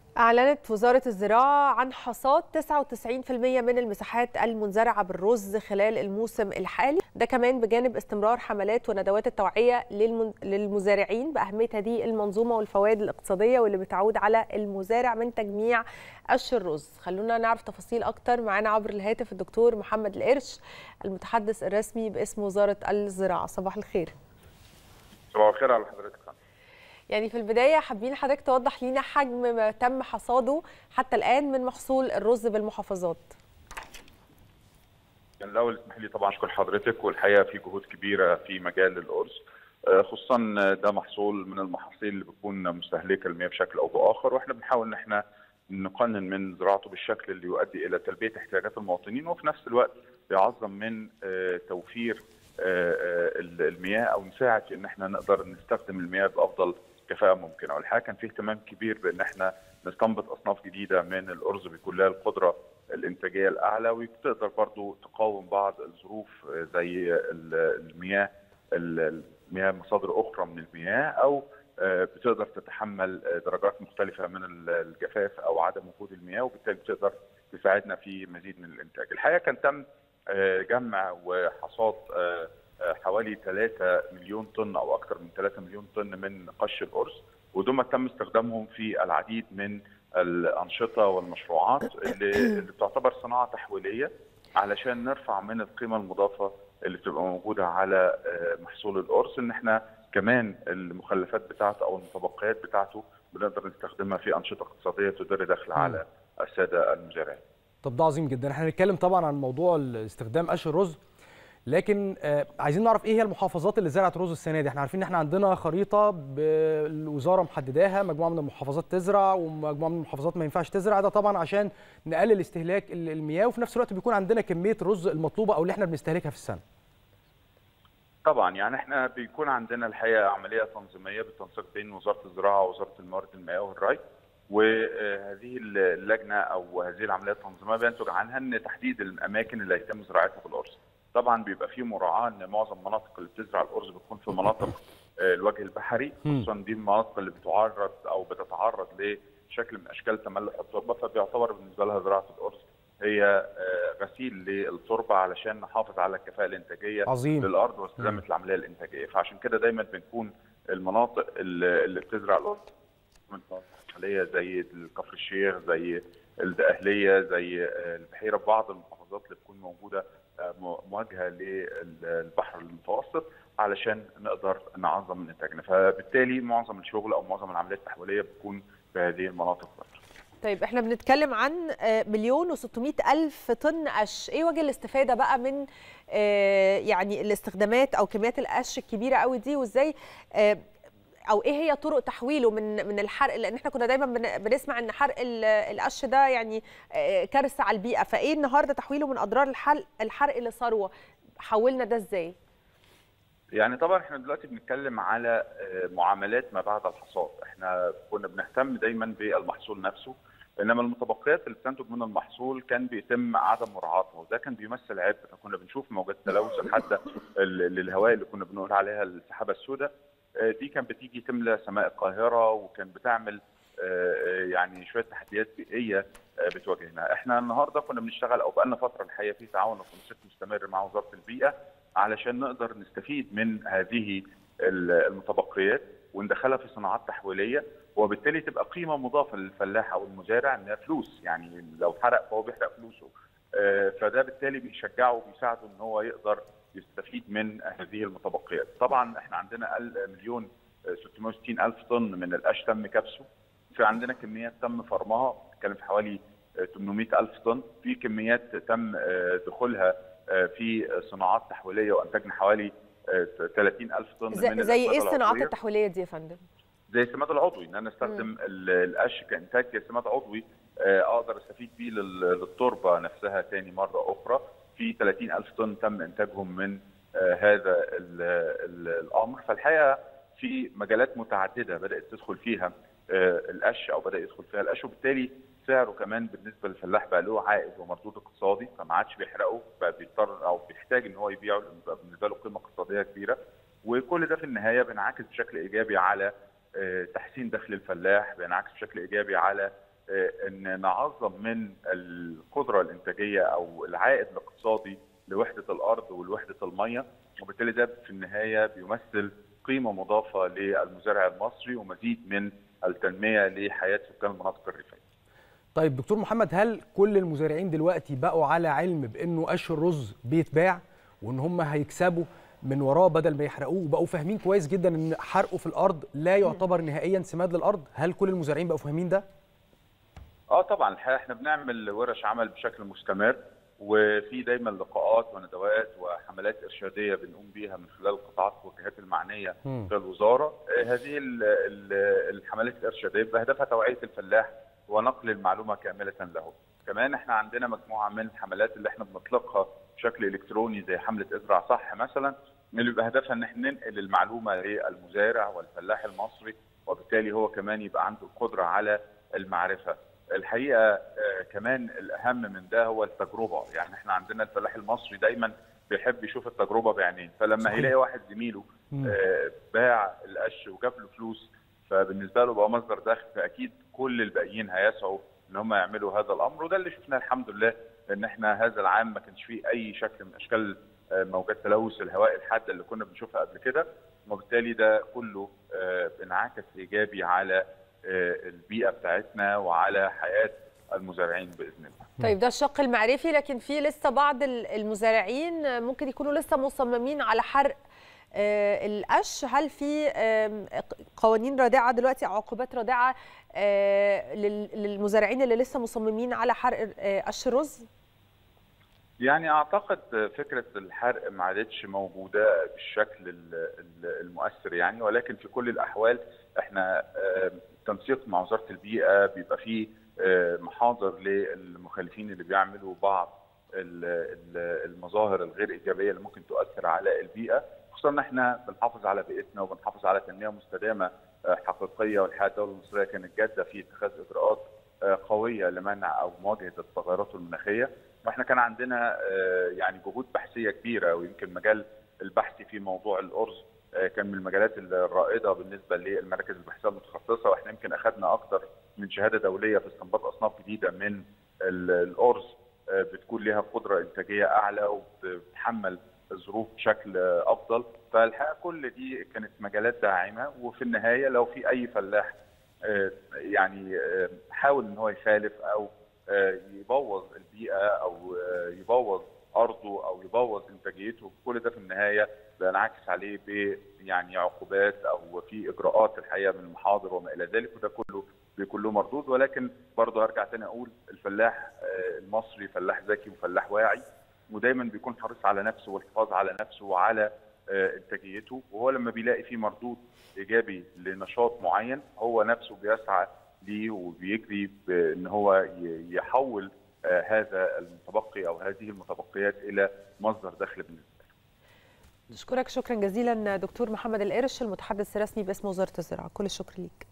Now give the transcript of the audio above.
أعلنت وزارة الزراعة عن حصاد 99% من المساحات المنزرعة بالرز خلال الموسم الحالي ده كمان بجانب استمرار حملات وندوات التوعية للمزارعين بأهمية هذه المنظومة والفوائد الاقتصادية واللي بتعود على المزارع من تجميع قش الرز خلونا نعرف تفاصيل أكتر معانا عبر الهاتف الدكتور محمد القرش المتحدث الرسمي باسم وزارة الزراعة صباح الخير صباح الخير على حضرتك يعني في البدايه حابين حضرتك توضح لينا حجم ما تم حصاده حتى الان من محصول الرز بالمحافظات. يعني الاول اسمح لي طبعا اشكر حضرتك والحقيقه في جهود كبيره في مجال الارز خصوصا ده محصول من المحاصيل اللي بتكون مستهلكه المياه بشكل او باخر واحنا بنحاول ان احنا نقنن من زراعته بالشكل اللي يؤدي الى تلبيه احتياجات المواطنين وفي نفس الوقت يعظم من توفير المياه او نساعد في ان احنا نقدر نستخدم المياه بافضل كفاءه ممكنه والحقيقه كان في اهتمام كبير بان احنا نستنبط اصناف جديده من الارز بيكون لها القدره الانتاجيه الاعلى وتقدر برضو تقاوم بعض الظروف زي المياه المياه مصادر اخرى من المياه او بتقدر تتحمل درجات مختلفه من الجفاف او عدم وجود المياه وبالتالي بتقدر تساعدنا في مزيد من الانتاج. الحقيقه كان تم جمع وحصاد حوالي 3 مليون طن او اكثر من 3 مليون طن من قش الارز ودول تم استخدامهم في العديد من الانشطه والمشروعات اللي, اللي بتعتبر صناعه تحويليه علشان نرفع من القيمه المضافه اللي بتبقى موجوده على محصول الارز ان احنا كمان المخلفات بتاعته او المتبقيات بتاعته بنقدر نستخدمها في انشطه اقتصاديه تدر دخل على الساده المزارعين. طب ده عظيم جدا احنا هنتكلم طبعا عن موضوع استخدام قش الرز لكن آه عايزين نعرف ايه هي المحافظات اللي زرعت رز السنه دي احنا عارفين ان احنا عندنا خريطه بالوزاره محدداها مجموعه من المحافظات تزرع ومجموعه من المحافظات ما ينفعش تزرع ده طبعا عشان نقلل استهلاك المياه وفي نفس الوقت بيكون عندنا كميه الرز المطلوبه او اللي احنا بنستهلكها في السنه طبعا يعني احنا بيكون عندنا الحقيقه عمليه تنظيميه بالتنسيق بين وزاره الزراعه ووزاره الموارد المائيه والري وهذه اللجنه او هذه العمليه التنظيميه بينتج عنها ان تحديد الاماكن اللي هيتم زراعتها بالارز طبعا بيبقى في مراعاه ان معظم المناطق اللي بتزرع الارز بتكون في مناطق الوجه البحري خصوصا دي المناطق اللي بتعرض او بتتعرض لشكل من اشكال تملح التربه فبيعتبر بالنسبه لها زراعه الارز هي غسيل للتربه علشان نحافظ على الكفاءه الانتاجيه عظيم. للارض واستدامه العمليه الانتاجيه فعشان كده دايما بنكون المناطق اللي بتزرع الارز الساحليه زي كفر الشيخ زي الدقهليه زي البحيره بعض المحافظات اللي بتكون موجوده مواجهه للبحر المتوسط علشان نقدر نعظم من انتاجنا فبالتالي معظم الشغل او معظم العمليات التحويليه بتكون في هذه المناطق برضه. طيب احنا بنتكلم عن مليون و600 الف طن قش ايه وجه الاستفاده بقى من يعني الاستخدامات او كميات القش الكبيره قوي دي وازاي او ايه هي طرق تحويله من من الحرق لان احنا كنا دايما بنسمع ان حرق القش ده يعني كارثه على البيئه فايه النهارده تحويله من اضرار الحرق الحرق لثروه حولنا ده ازاي يعني طبعا احنا دلوقتي بنتكلم على معاملات ما بعد الحصاد احنا كنا بنهتم دايما بالمحصول نفسه انما المتبقيات اللي بتنتج من المحصول كان بيتم عدم مراعاتها وده كان بيمثل عبء فكنا بنشوف موجات التلوث الحاده للهواء اللي كنا بنقول عليها السحابه السوداء دي كانت بتيجي تملى سماء القاهره وكان بتعمل يعني شويه تحديات بيئيه بتواجهنا احنا النهارده كنا بنشتغل او بقالنا فتره الحقيقه في تعاون وتنسيق مستمر مع وزاره البيئه علشان نقدر نستفيد من هذه المتبقيات وندخلها في صناعات تحويليه وبالتالي تبقى قيمه مضافه للفلاح او المزارع انها فلوس يعني لو حرق فهو بيحرق فلوسه فده بالتالي بيشجعه وبيساعده ان هو يقدر يستفيد من هذه المتبقيات طبعا احنا عندنا مليون 660 الف طن من القش تم كبسه في عندنا كميات تم فرمها بنتكلم في حوالي 800 الف طن في كميات تم دخولها في صناعات تحويليه وانتجنا حوالي 30 الف طن زي, من زي ايه الصناعات التحويليه دي يا فندم زي السماد العضوي ان انا استخدم القش كانتاج سماد عضوي اقدر استفيد بيه للتربه نفسها تاني مره اخرى في 30 ألف طن تم إنتاجهم من آه هذا ال ال الأمر فالحقيقة في مجالات متعددة بدأت تدخل فيها آه القش أو بدأ يدخل فيها القش وبالتالي سعره كمان بالنسبة للفلاح بقى له عائد ومردود اقتصادي فما عادش بيحرقه بقى بيضطر أو بيحتاج إن هو يبيعه لأن بقى بالنسبة له قيمة اقتصادية كبيرة وكل ده في النهاية بينعكس بشكل إيجابي على آه تحسين دخل الفلاح بينعكس بشكل إيجابي على ان نعظم من القدره الانتاجيه او العائد الاقتصادي لوحده الارض ولوحده الميه وبالتالي ده في النهايه بيمثل قيمه مضافه للمزارع المصري ومزيد من التنميه لحياه سكان المناطق الريفيه. طيب دكتور محمد هل كل المزارعين دلوقتي بقوا على علم بانه قش الرز بيتباع وان هم هيكسبوا من وراه بدل ما يحرقوه وبقوا فاهمين كويس جدا ان حرقه في الارض لا يعتبر نهائيا سماد للارض هل كل المزارعين بقوا فاهمين ده اه طبعا الحقيقه احنا بنعمل ورش عمل بشكل مستمر وفي دايما لقاءات وندوات وحملات ارشاديه بنقوم بيها من خلال القطاعات والجهات المعنيه مم. في الوزاره هذه ال- ال- الحملات الارشاديه بهدفها توعيه الفلاح ونقل المعلومه كامله له كمان احنا عندنا مجموعه من الحملات اللي احنا بنطلقها بشكل الكتروني زي حمله ازرع صح مثلا اللي بهدفها ان احنا ننقل المعلومه للمزارع والفلاح المصري وبالتالي هو كمان يبقى عنده القدره على المعرفه الحقيقه آه، كمان الاهم من ده هو التجربه يعني احنا عندنا الفلاح المصري دايما بيحب يشوف التجربه بعينيه فلما صحيح. هيلاقي واحد زميله مم. آه، باع القش وجاب له فلوس فبالنسبه له بقى مصدر دخل فاكيد كل الباقيين هيسعوا ان هم يعملوا هذا الامر وده اللي شفناه الحمد لله ان احنا هذا العام ما كانش فيه اي شكل من اشكال آه، موجات تلوث الهواء الحاده اللي كنا بنشوفها قبل كده وبالتالي ده كله آه، انعكس ايجابي على آه، البيئه بتاعتنا وعلى حياه المزارعين باذن الله. طيب ده الشق المعرفي لكن في لسه بعض ال- المزارعين ممكن يكونوا لسه مصممين على حرق آه، القش هل في آم، قوانين رادعه دلوقتي أو عقوبات رادعه آه، لل- للمزارعين اللي لسه مصممين على حرق آه، قش الرز؟ يعني اعتقد فكره الحرق ما عادتش موجوده بالشكل ال- ال- المؤثر يعني ولكن في كل الاحوال احنا آه، تنسيق مع وزاره البيئه بيبقى فيه آه، محاضر للمخالفين اللي بيعملوا بعض ال- ال- المظاهر الغير ايجابيه اللي ممكن تؤثر على البيئه خصوصا ان احنا بنحافظ على بيئتنا وبنحافظ على تنميه مستدامه آه، حقيقيه والحقيقه الدوله المصريه كانت جاده في اتخاذ اجراءات آه، قويه لمنع او مواجهه التغيرات المناخيه واحنا كان عندنا آه، يعني جهود بحثيه كبيره ويمكن مجال البحث في موضوع الارز آه، كان من المجالات الرائده بالنسبه للمراكز البحثيه المتخصصه واحنا يمكن اخذنا اكثر من شهاده دوليه في استنباط اصناف جديده من ال- الارز آه، بتكون لها قدره انتاجيه اعلى وبتتحمل الظروف بشكل آه، افضل فالحقيقه كل دي كانت مجالات داعمه وفي النهايه لو في اي فلاح آه، يعني آه، حاول ان هو يخالف او آه، يبوظ البيئه او آه، يبوظ ارضه او يبوظ انتاجيته كل ده في النهايه بينعكس عليه ب يعني عقوبات او في اجراءات الحقيقه من المحاضر وما الى ذلك وده كله بيكون له مردود ولكن برضه هرجع تاني اقول الفلاح آه، المصري فلاح ذكي وفلاح واعي ودايما بيكون حريص على نفسه والحفاظ على نفسه وعلى آه، انتاجيته وهو لما بيلاقي في مردود ايجابي لنشاط معين هو نفسه بيسعى ليه وبيجري بان هو ي- يحول آه، هذا المتبقي او هذه المتبقيات الى مصدر دخل بالنسبه له. نشكرك شكرا جزيلا دكتور محمد القرش المتحدث الرسمي باسم وزاره الزراعه كل الشكر ليك